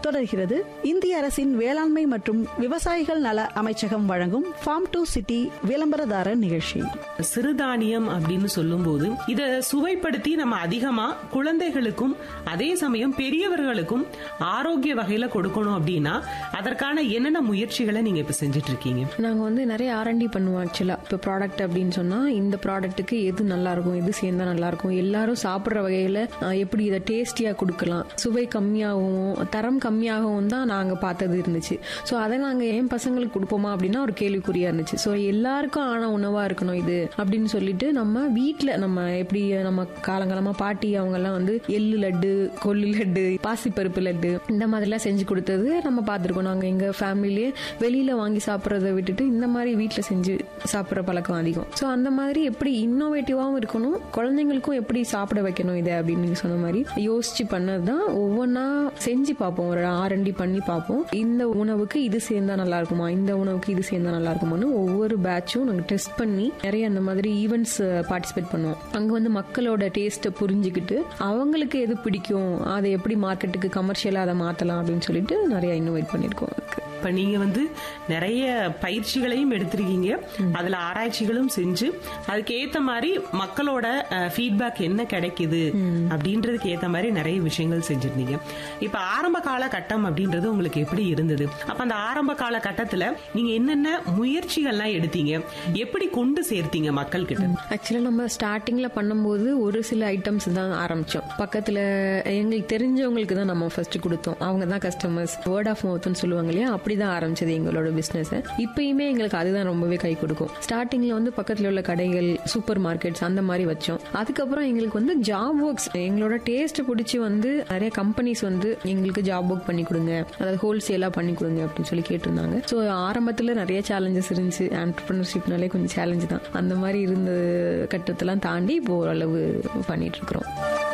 தொடர்கிறது இந்திய அரசின் வேளாண்மை மற்றும் விவசாயிகள் நல அமைச்சகம் வழங்கும் ஃபார்ம் டு சிட்டி விளம்பரதாரர் நிகழ்ச்சி சிறுதானியம் அப்படின்னு சொல்லும்போது இத சுவைப்படுத்தி நம்ம அதிகமா குழந்தைகளுக்கும் அதே சமயம் பெரியவர்களுக்கும் ஆரோக்கிய வகையில கொடுக்கணும் அப்படின்னா அதற்கான என்னென்ன முயற்சிகளை நீங்க இப்ப செஞ்சுட்டு இருக்கீங்க நாங்க வந்து நிறைய ஆர்என்டி பண்ணுவோம் ஆக்சுவலா இப்போ ப்ராடக்ட் அப்படின்னு சொன்னா இந்த ப்ராடக்ட்டுக்கு எது நல்லா இருக்கும் எது சேர்ந்தா நல்லா இருக்கும் எல்லாரும் சாப்பிட்ற வகையில அஹ், எப்படி இதை டேஸ்டியா கொடுக்கலாம் சுவை கம்மியாகவும் தரம் கம்மியாகவும் தான் நாங்க பார்த்தது இருந்துச்சு ஸோ அதை நாங்க என் பசங்களுக்கு கொடுப்போமா அப்படின்னா ஒரு கேள்விக்குறியா இருந்துச்சு ஸோ எல்லாருக்கும் ஆன உணவா இருக்கணும் இது அப்படின்னு சொல்லிட்டு நம்ம வீட்டில் நம்ம எப்படி நம்ம காலங்காலமா பாட்டி அவங்க எல்லாம் வந்து எள்ளு லட்டு கொள்ளு லட்டு பாசிப்பருப்பு லட்டு இந்த மாதிரிலாம் செஞ்சு கொடுத்தது நம்ம பார்த்துருக்கோம் நாங்கள் எங்கள் ஃபேமிலியே வெளியில் வாங்கி சாப்பிட்றத விட்டுட்டு இந்த மாதிரி வீட்டில் செஞ்சு சாப்பிட்ற பழக்கம் அதிகம் ஸோ அந்த மாதிரி எப்படி இன்னோவேட்டிவாகவும் இருக்கணும் குழந்தைங்களுக்கும் எப்படி சாப்பிட வைக்கணும் இதை அப்படின்னு நீங்க சொன்ன மாதிரி யோசிச்சு பண்ணது தான் ஒவ்வொன்றா செஞ்சு பார்ப்போம் ஒரு ஆரண்டி பண்ணி பார்ப்போம் இந்த உணவுக்கு இது சேர்ந்தா நல்லா இருக்குமா இந்த உணவுக்கு இது சேர்ந்தா நல்லா இருக்குமான்னு ஒவ்வொரு பேட்சும் நாங்கள் டெஸ்ட் பண்ணி நிறைய அந்த மாதிரி ஈவெண்ட்ஸ் பார்ட்டிசிபேட் பண்ணுவோம் அங்கே வந்து மக்களோட டேஸ்ட்டை புரிஞ்சுக்கிட்டு அவங்களுக்கு எது பிடிக்கும் அதை எப்படி மார்க்கெட்டுக்கு கமர்ஷியலாக அதை மாற்றலாம் அப்படின்னு சொல்லிட்டு நிறைய இன்னோவேட் பண்ணியிருக்கோம் அதுக்கு இப்ப நீங்க வந்து நிறைய பயிற்சிகளையும் எடுத்திருக்கீங்க அதுல ஆராய்ச்சிகளும் செஞ்சு அதுக்கு ஏத்த மாதிரி மக்களோட ஃபீட்பேக் என்ன கிடைக்குது அப்படின்றதுக்கு ஏத்த மாதிரி நிறைய விஷயங்கள் செஞ்சிருந்தீங்க இப்ப ஆரம்ப கால கட்டம் அப்படின்றது உங்களுக்கு எப்படி இருந்தது அப்ப அந்த ஆரம்ப கால கட்டத்துல நீங்க என்னென்ன முயற்சிகள்லாம் எடுத்தீங்க எப்படி கொண்டு சேர்த்தீங்க மக்கள் கிட்ட ஆக்சுவலாக நம்ம ஸ்டார்டிங்கில் பண்ணும்போது ஒரு சில ஐட்டம்ஸ் தான் ஆரம்பித்தோம் பக்கத்தில் எங்களுக்கு தெரிஞ்சவங்களுக்கு தான் நம்ம ஃபர்ஸ்ட் கொடுத்தோம் அவங்க தான் கஸ்டமர்ஸ் வேர்ட் ஆஃப் மவுத்னு சொல்லுவாங்க இல்லையா அப்படி தான் ஆரம்பிச்சது எங்களோட பிஸ்னஸ் இப்பயுமே எங்களுக்கு அதுதான் ரொம்பவே கை கொடுக்கும் ஸ்டார்டிங்கில் வந்து பக்கத்தில் உள்ள கடைகள் சூப்பர் மார்க்கெட்ஸ் அந்த மாதிரி வச்சோம் அதுக்கப்புறம் எங்களுக்கு வந்து ஜாப் ஒர்க்ஸ் எங்களோட டேஸ்ட் பிடிச்சி வந்து நிறைய கம்பெனிஸ் வந்து எங்களுக்கு ஜாப் ஒர்க் பண்ணி கொடுங்க அதாவது ஹோல்சேலாக பண்ணி கொடுங்க அப்படின்னு சொல்லி கேட்டிருந்தாங்க ஸோ ஆரம்பத்தில் நிறைய சேலஞ்சஸ் இருந்துச்சு ஆண்டர்பிரினர்ஷிப்னாலே கொஞ்சம் சேலஞ்சு தான் அந்த மாதிரி இருந்த கட்டத்தெல்லாம் தாண்டி இப்போ ஓரளவு பண்ணிட்டு இருக்கிறோம்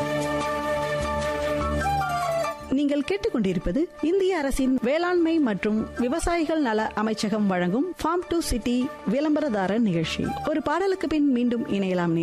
நீங்கள் கேட்டுக்கொண்டிருப்பது இந்திய அரசின் வேளாண்மை மற்றும் விவசாயிகள் நல அமைச்சகம் வழங்கும் ஃபார்ம் டு சிட்டி விளம்பரதாரர் நிகழ்ச்சி ஒரு பாடலுக்கு பின் மீண்டும் இணையலாம்